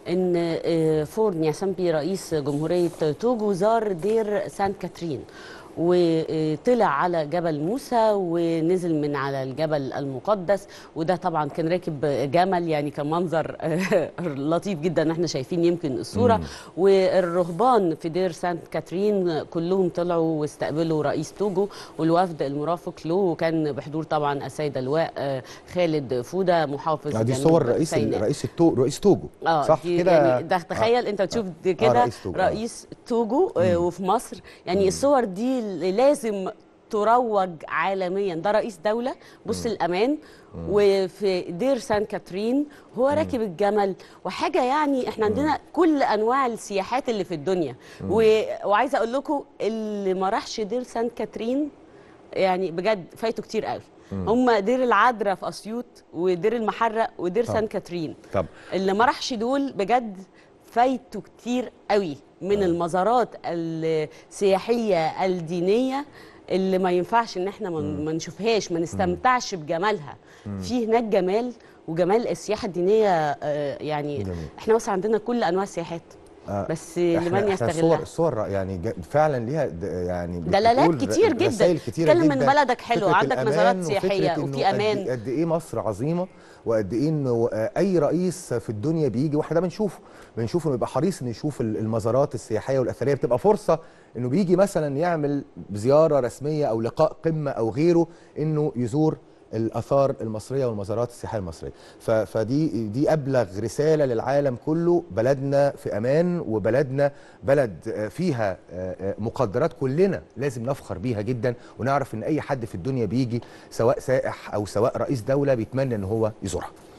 ان آه، فور نياسامبي رئيس جمهوريه توجو زار دير سانت كاترين وطلع على جبل موسى ونزل من على الجبل المقدس وده طبعا كان راكب جمل يعني كان منظر لطيف جدا احنا شايفين يمكن الصوره والرهبان في دير سانت كاترين كلهم طلعوا واستقبلوا رئيس توجو والوفد المرافق له وكان بحضور طبعا السيد اللواء آه، خالد فوده محافظ آه، دي جنوب صور رئيس سيناء. رئيس التو رئيس توجو اه صح دي كده يعني ده تخيل انت تشوف دي كده رئيس توجو، آه. رئيس توجو آه وفي مصر يعني الصور دي اللي لازم تروج عالميا ده رئيس دوله بص الامان وفي دير سان كاترين هو راكب الجمل وحاجه يعني احنا عندنا كل انواع السياحات اللي في الدنيا و... وعايزه اقول لكم اللي ما راحش دير سان كاترين يعني بجد فايته كتير قوي هم دير العذراء في اسيوط ودير المحرق ودير سان كاترين طب اللي ما راحش دول بجد فايته كتير قوي من المزارات السياحيه الدينيه اللي ما ينفعش ان احنا ما ما نشوفهاش ما نستمتعش بجمالها في هناك جمال وجمال السياحه الدينيه آه، يعني جميل. احنا بس عندنا كل انواع السياحات آه، بس احنا لمن احنا الصور يستغلها الصور يعني جا- فعلا ليها د- يعني دلالات بتقول كتير ر- جدا. رسائل كتيرة تتكلم إن جدا. بلدك حلو، فكرة عندك الأمان مزارات وفكرة سياحية إنه وفي قد- أمان. قد ايه مصر عظيمه وقد ايه انه آه، اي رئيس في الدنيا بيجي واحنا ده بنشوفه بنشوف انه يبقى حريص انه يشوف ال- المزارات السياحيه والاثريه بتبقى فرصه انه بيجي مثلا يعمل زياره رسميه او لقاء قمه او غيره انه يزور الاثار المصريه والمزارات السياحيه المصريه ف- فدي دي ابلغ رساله للعالم كله بلدنا في امان وبلدنا بلد آه، فيها آه، آه، مقدرات كلنا لازم نفخر بيها جدا ونعرف ان اي حد في الدنيا بيجي سواء سائح او سواء رئيس دوله بيتمنى ان هو يزورها